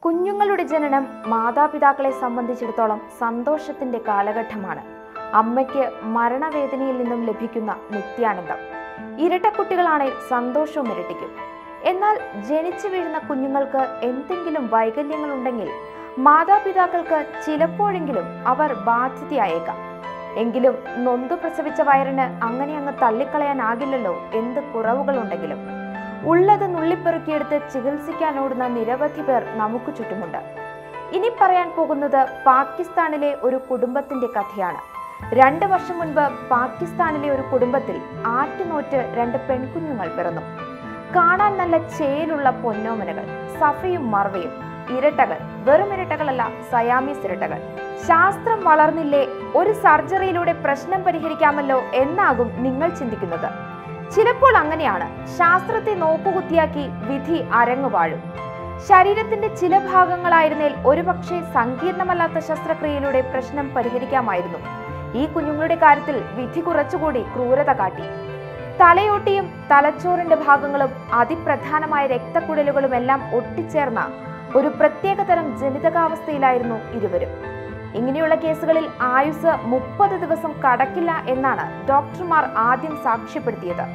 കുഞ്ഞുങ്ങളുടെ ജനനം മാതാപിതാക്കളെ സംബന്ധിച്ചിടത്തോളം സന്തോഷത്തിന്റെ കാലഘട്ടമാണ് അമ്മയ്ക്ക് മരണവേദനയിൽ നിന്നും ലഭിക്കുന്ന നിത്യാനന്ദം ഇരട്ടക്കുട്ടികളാണെങ്കിൽ സന്തോഷവും ഇരട്ടിക്കും എന്നാൽ ജനിച്ചു വീഴുന്ന കുഞ്ഞുങ്ങൾക്ക് എന്തെങ്കിലും വൈകല്യങ്ങളുണ്ടെങ്കിൽ മാതാപിതാക്കൾക്ക് ചിലപ്പോഴെങ്കിലും അവർ ബാധ്യതയായേക്കാം എങ്കിലും നൊന്തു പ്രസവിച്ച വയറിന് അങ്ങനെ അങ്ങ് തള്ളിക്കളയാനാകില്ലല്ലോ എന്ത് കുറവുകളുണ്ടെങ്കിലും ഉള്ളത് നുള്ളിപ്പെറുക്കിയെടുത്ത് ചികിത്സിക്കാനോടുന്ന നിരവധി പേർ നമുക്ക് ചുറ്റുമുണ്ട് ഇനി പറയാൻ പോകുന്നത് പാകിസ്ഥാനിലെ ഒരു കുടുംബത്തിന്റെ കഥയാണ് രണ്ട് വർഷം മുൻപ് പാകിസ്ഥാനിലെ ഒരു കുടുംബത്തിൽ ആറ്റുനോറ്റ് രണ്ട് പെൺകുഞ്ഞുങ്ങൾ പിറന്നു കാണാൻ നല്ല ചേലുള്ള പൊന്നോമനകൾ സഫയും മർവയും ഇരട്ടകൾ വെറും ഇരട്ടകളല്ല സയാമീസ് ഇരട്ടകൾ ശാസ്ത്രം വളർന്നില്ലേ ഒരു സർജറിയിലൂടെ പ്രശ്നം പരിഹരിക്കാമല്ലോ എന്നാകും നിങ്ങൾ ചിന്തിക്കുന്നത് ചിലപ്പോൾ അങ്ങനെയാണ് ശാസ്ത്രത്തെ നോക്കുകുത്തിയാക്കി വിധി അരങ്ങുവാഴും ശരീരത്തിന്റെ ചില ഭാഗങ്ങളായിരുന്നേൽ ഒരുപക്ഷെ സങ്കീർണമല്ലാത്ത ശസ്ത്രക്രിയയിലൂടെ പ്രശ്നം പരിഹരിക്കാമായിരുന്നു ഈ കുഞ്ഞുങ്ങളുടെ കാര്യത്തിൽ വിധി കുറച്ചുകൂടി ക്രൂരത കാട്ടി തലയോട്ടിയും തലച്ചോറിന്റെ ഭാഗങ്ങളും അതിപ്രധാനമായ രക്തക്കുഴലുകളും എല്ലാം ഒട്ടിച്ചേർന്ന ഒരു പ്രത്യേക തരം ജനിതകാവസ്ഥയിലായിരുന്നു ഇരുവരും ഇങ്ങനെയുള്ള കേസുകളിൽ ആയുസ് മുപ്പത് ദിവസം കടക്കില്ല എന്നാണ് ഡോക്ടർമാർ ആദ്യം സാക്ഷ്യപ്പെടുത്തിയത്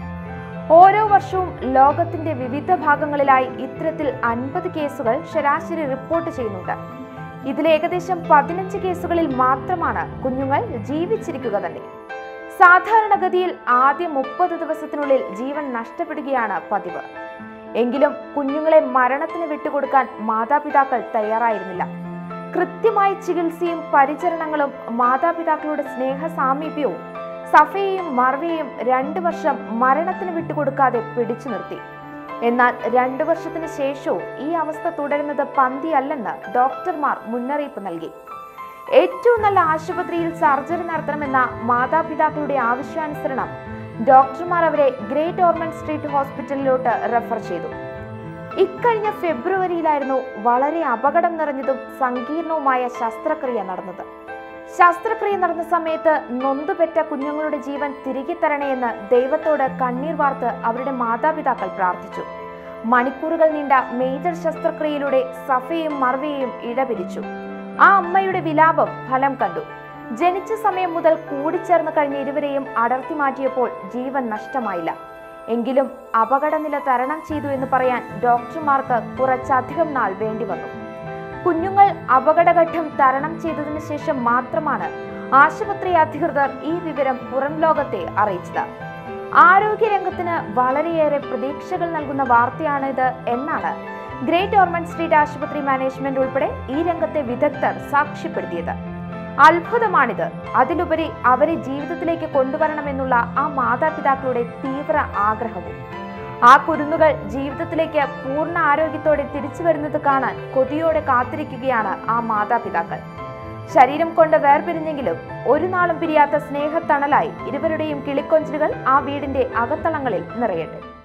ഓരോ വർഷവും ലോകത്തിന്റെ വിവിധ ഭാഗങ്ങളിലായി ഇത്തരത്തിൽ അൻപത് കേസുകൾ ശരാശരി റിപ്പോർട്ട് ചെയ്യുന്നുണ്ട് ഇതിൽ ഏകദേശം പതിനഞ്ച് കേസുകളിൽ മാത്രമാണ് കുഞ്ഞുങ്ങൾ ജീവിച്ചിരിക്കുക തന്നെ സാധാരണഗതിയിൽ ആദ്യ മുപ്പത് ദിവസത്തിനുള്ളിൽ ജീവൻ നഷ്ടപ്പെടുകയാണ് പതിവ് എങ്കിലും കുഞ്ഞുങ്ങളെ മരണത്തിന് വിട്ടുകൊടുക്കാൻ മാതാപിതാക്കൾ തയ്യാറായിരുന്നില്ല കൃത്യമായ ചികിത്സയും പരിചരണങ്ങളും മാതാപിതാക്കളുടെ സ്നേഹ സാമീപ്യവും സഫയെയും മർവയെയും രണ്ടു വർഷം മരണത്തിന് വിട്ടുകൊടുക്കാതെ പിടിച്ചു നിർത്തി എന്നാൽ രണ്ടു വർഷത്തിന് ശേഷവും ഈ അവസ്ഥ തുടരുന്നത് പന്തിയല്ലെന്ന് ഡോക്ടർമാർ മുന്നറിയിപ്പ് നൽകി ഏറ്റവും നല്ല ആശുപത്രിയിൽ സർജറി നടത്തണമെന്ന മാതാപിതാക്കളുടെ ആവശ്യാനുസരണം ഡോക്ടർമാർ അവരെ ഗ്രേറ്റ് ഓർമൻ സ്ട്രീറ്റ് ഹോസ്പിറ്റലിലോട്ട് റെഫർ ചെയ്തു ഇക്കഴിഞ്ഞ ഫെബ്രുവരിയിലായിരുന്നു വളരെ അപകടം നിറഞ്ഞതും സങ്കീർണവുമായ ശസ്ത്രക്രിയ നടന്നത് ശസ്ത്രക്രിയ നടന്ന സമയത്ത് നൊന്തുപെറ്റ കുഞ്ഞുങ്ങളുടെ ജീവൻ തിരികെ തരണേയെന്ന് ദൈവത്തോട് കണ്ണീർ വാർത്ത് അവരുടെ മാതാപിതാക്കൾ പ്രാർത്ഥിച്ചു മണിക്കൂറുകൾ നീണ്ട മേജർ ശസ്ത്രക്രിയയിലൂടെ സഫയും മർവയെയും ഇടപിരിച്ചു ആ അമ്മയുടെ വിലാപം ഫലം കണ്ടു ജനിച്ച സമയം മുതൽ കൂടിച്ചേർന്ന് കഴിഞ്ഞ ഇരുവരെയും അടർത്തി മാറ്റിയപ്പോൾ ജീവൻ നഷ്ടമായില്ല എങ്കിലും അപകടനില തരണം ചെയ്തു എന്ന് പറയാൻ ഡോക്ടർമാർക്ക് കുറച്ചധികം നാൾ വേണ്ടി വന്നു കുഞ്ഞുങ്ങൾ അപകടഘട്ടം തരണം ചെയ്തതിനു ശേഷം മാത്രമാണ് ആശുപത്രി അധികൃതർ ഈ വിവരം പുറം ലോകത്തെ അറിയിച്ചത് ആരോഗ്യരംഗത്തിന് വളരെയേറെ പ്രതീക്ഷകൾ നൽകുന്ന വാർത്തയാണിത് എന്നാണ് ഗ്രേറ്റ് ഓർമൻ സ്ട്രീറ്റ് ആശുപത്രി മാനേജ്മെന്റ് ഉൾപ്പെടെ ഈ രംഗത്തെ വിദഗ്ധർ സാക്ഷ്യപ്പെടുത്തിയത് അത്ഭുതമാണിത് അതിലുപരി അവരെ ജീവിതത്തിലേക്ക് കൊണ്ടുവരണമെന്നുള്ള ആ മാതാപിതാക്കളുടെ തീവ്ര ആഗ്രഹവും ആ കുരുന്നുകൾ ജീവിതത്തിലേക്ക് പൂർണ്ണ ആരോഗ്യത്തോടെ തിരിച്ചു വരുന്നത് കാണാൻ കൊതിയോടെ കാത്തിരിക്കുകയാണ് ആ മാതാപിതാക്കൾ ശരീരം കൊണ്ട് വേർപിരിഞ്ഞെങ്കിലും ഒരു നാളും പിരിയാത്ത സ്നേഹത്തണലായി ഇരുവരുടെയും കിളിക്കൊഞ്ചലുകൾ ആ വീടിന്റെ അകത്തളങ്ങളിൽ നിറയട്ടെ